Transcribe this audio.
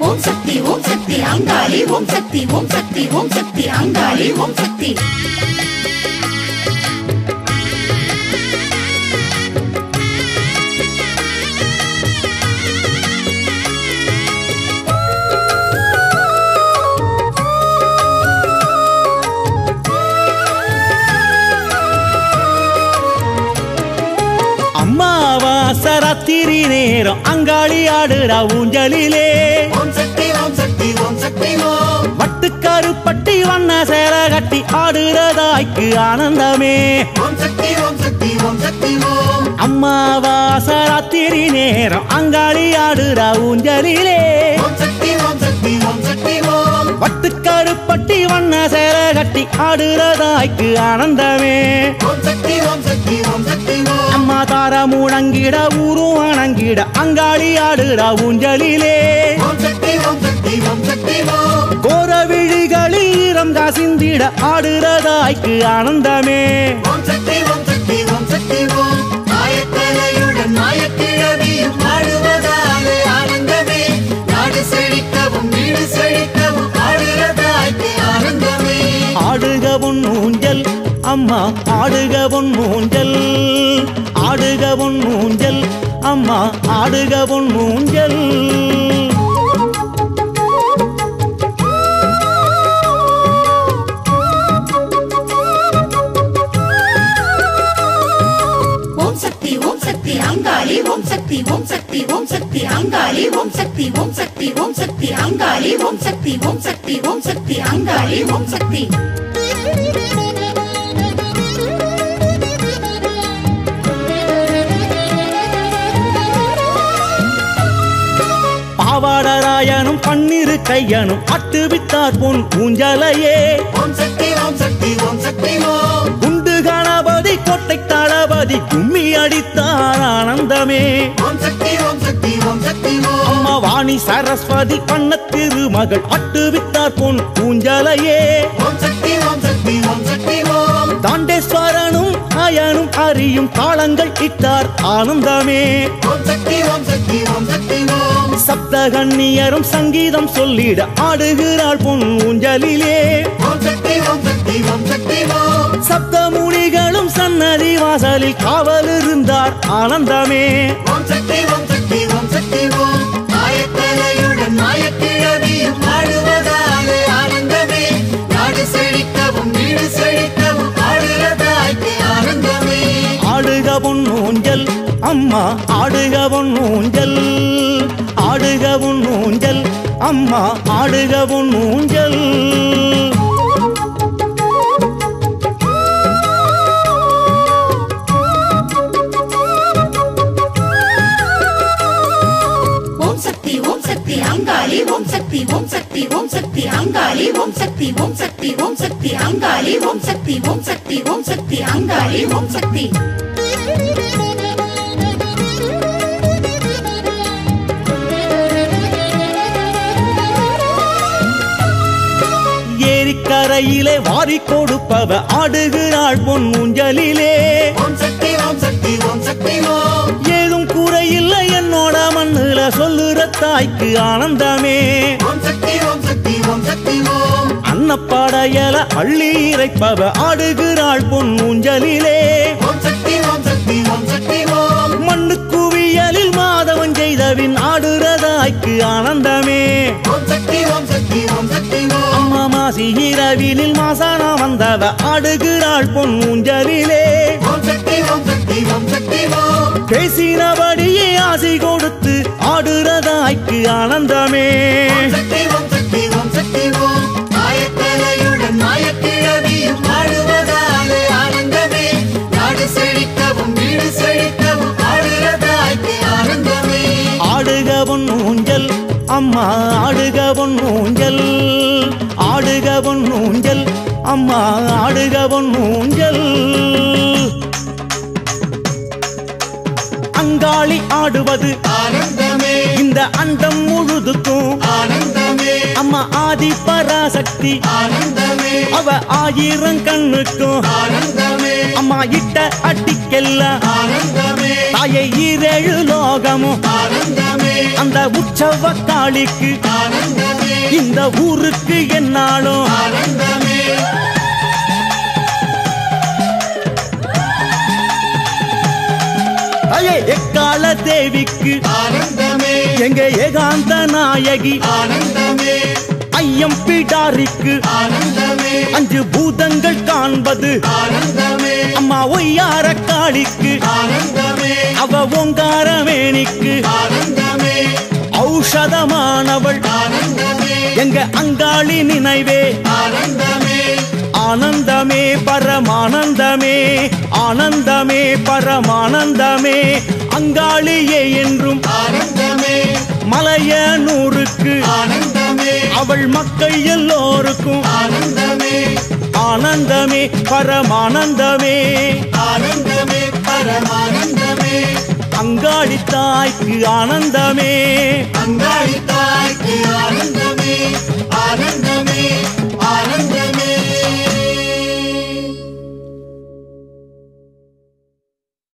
ஓம் சக்தி ஓம் சக்தி அங்காளி ஓம் சக்தி ஓம் சக்தி ஓம் சக்தி அங்காளி ஓம் சக்தி அம்மாவாசை ராத்திரி நேரம் அங்காளி ஆடுறா ஊஞ்சலிலே ஓம் சக்தி ஓம் சக்தி ஓம் சக்தி ஓம் வட்டுக்காரு பட்டி வண்ண சேர கட்டி ஆடுறதாய்க்கு ஆனந்தமே ஓம் சக்தி ஓம் சக்தி ஓம் சக்தி ஓம் அம்மாவாசை ராத்திரி நேரம் அங்காளி ஆடுறா ஊஞ்சலிலே ஓம் சக்தி ஓம் சக்தி ஓம் சக்தி ஓம் வட்டுக்காரு பட்டி வண்ண சேர கட்டி ஆடுறதாய்க்கு ஆனந்தமே ஓம் சக்தி ஓம் சக்தி ஓம் சக்தி ஓம் அம்மா தார முழங்கிட ஊரும் அணங்கிட அங்காளி ஆடுறா ஊஞ்சலிலே ஓம் சக்தி ஓம் சக்தி ஓம் சக்தி ஓம் கோர விழிகளில் ஈரம் காசிந்திட ஆடுறதாய்க்கு ஆனந்தமே ஓம் சக்தி ஓம் சக்தி ஓம் சக்தி ஓம் மாயக்கலையுடன் மாயக்கிழவியும் ஆடுவதாலே ஆனந்தமே நாடு செழிக்கவும் வீடு செழிக்கவும் ஆடுறதாய்க்கு ஆனந்தமே ஆடுக பொன் ஊஞ்சல் அம்மா ஆடுக பொன் ஊஞ்சல் ஆடுக பொன் ஊஞ்சல் அம்மா ஆடுக பொன் ஊஞ்சல் ஓம் சக்தி ஓம் சக்தி அங்காளி ஓம் சக்தி ஓம் சக்தி ஓம் சக்தி அங்காளி ஓம் சக்தி ஓம் சக்தி ஓம் சக்தி அங்காளி ஓம் சக்தி ஓம் சக்தி ஓம் சக்தி அங்காளி ஓம் சக்தி பாவாடராயனும் பன்னிரு கையனும் அட்டுவித்தார் பொன் ஊஞ்சலையே ஓம் சக்தி ஓம் சக்தி ஓம் சக்தி ஓம் குண்டு கணபதி கோட்டை தளபதி கும்மி அடித்தார் ஆனந்தமே ஓம் சக்தி ஓம் சக்தி ஓம் சக்தி ஓம் அம்மா வாணி சரஸ்வதி பண்ண திருமகள் அட்டுவித்தார் பொன் ஊஞ்சலையே ஓம் சக்தி ஓம் சக்தி ஓம் சக்தி ஓம் தாண்டேஸ்வரனும் அயனும் அறியும் தாளங்கள் இட்டார் ஆனந்தமே ஓம் சக்தி ஓம் சக்தி ஓம் சக்தி ஓம் சப்தகன்னியரும் சங்கீதம் சொல்லிட ஆடுகிறாள் பொன் ஊஞ்சலிலே ஓம் சக்தி ஓம் சக்தி ஓம் சக்தி ஓம் சப்தமுனிகளும் சன்னதி வாசலில் காவல் இருந்தார் ஆனந்தமே ஓம் சக்தி ஓம் சக்தி ஓம் சக்தி ஓம் மாயக்கலையுடன் மாயக்கிழவியும் ஆடுவதாலே ஆனந்தமே நாடு செழிக்கவும் வீடு செழிக்கவும் ஆடுறதாய்க்கு ஆனந்தமே ஆடுக பொன் ஊஞ்சல் அம்மா ஆடுக பொன் ஊஞ்சல் ஆடுக பொன் ஊஞ்சல் அம்மா ஆடுக பொன் ஊஞ்சல் ஓம் சக்தி ஓம் சக்தி அங்காளி ஓம் சக்தி ஓம் சக்தி ஓம் சக்தி அங்காளி ஓம் சக்தி ஓம் சக்தி ஓம் சக்தி அங்காளி ஓம் சக்தி ஓம் சக்தி ஓம் சக்தி அங்காளி ஓம் சக்தி ஏரிக்கரையிலே வாரி கொடுப்பவ ஆடுகிறாள் பொன் ஊஞ்சலிலே ஓம் சக்தி ஓம் சக்தி ஓம் சக்தி ஓம் ஏதும் குறையில்லை என்னோட மண்ணுல சொல்லுற தாய்க்கு ஆனந்தமே ஓம் சக்தி ஓம் சக்தி ஓம் சக்தி ஓம் அன்னப்பாடையல அள்ளி இறைப்பவ ஆடுகிறாள் பொன் ஊஞ்சலிலே ஓம் சக்தி ஓம் சக்தி ஓம் சக்தி ஓம் மண்ணு குவியலில் மாதவன் செய்தவின் ஆடுறதாய்க்கு ஆனந்தமே ஓம் சக்தி ஓம் சக்தி ஓம் சக்தி ஓம் அம்மா மாசி இரவினில் மாசானா வந்தவ ஆடுகிறாள் பொன் ஊஞ்சலிலே ஓம் சக்தி ஓம் சக்தி ஓம் சக்தி ஓம் பேசினபடியே ஆசை கொடுத்து ஆடுறதாய்க்கு ஆனந்தமே ஓம் சக்தி ஓம் சக்தி ஓம் சக்தி ஓம் மாயக்கலையுடன் மாயக்கிழவியும் ஆடுவதாலே ஆனந்தமே நாடு செழிக்கவும் வீடு செழிக்கவும் ஆடுறதாய்க்கு ஆனந்தமே ஆடுக பொன் ஊஞ்சல் அம்மா ஆடுக பொன் ஊஞ்சல் ஆடுக பொன் ஊஞ்சல் அம்மா ஆடுக பொன் ஊஞ்சல் அங்காளி ஆடுவது ஆனந்தமே இந்த அண்டம் முழுதுக்கும் ஆனந்தமே அம்மா ஆதி பராசக்தி ஆனந்தமே அவ ஆயிரம் கண்ணுக்கும் ஆனந்தமே அம்மா இட்ட அட்டிக்கெல்லாம் ஆனந்தமே தாயை ஈரேழு லோகமும் ஆனந்தமே அந்த அந்த உற்சவ காளிக்கு ஆனந்தமே இந்த ஊருக்கு என்னாலும் ஆனந்தமே அயே எக்கால தேவிக்கு ஆனந்தமே எங்க ஏகாந்த நாயகி ஆனந்தமே ஐயம் பிடாரிக்கு ஆனந்தமே அஞ்சு பூதங்கள் காண்பது ஆனந்தமே அம்மா ஒய்யார காளிக்கு ஆனந்தமே அவ ஓங்கார வேணிக்கு ஆனந்தமே ஔஷதமானவள் ஆனந்தமே எங்க அங்காளி நினைவே ஆனந்தமே ஆனந்தமே பரமானந்தமே ஆனந்தமே பரமானந்தமே அங்காளியே என்றும் ஆனந்தமே மலைய நூறுக்கு ஆனந்தமே அவள் மக்கள் எல்லோருக்கும் ஆனந்தமே ஆனந்தமே பரமானந்தமே ஆனந்தமே பரமானந்தமே அங்காளி தாய்க்கு ஆனந்தமே அங்காளித்தாய்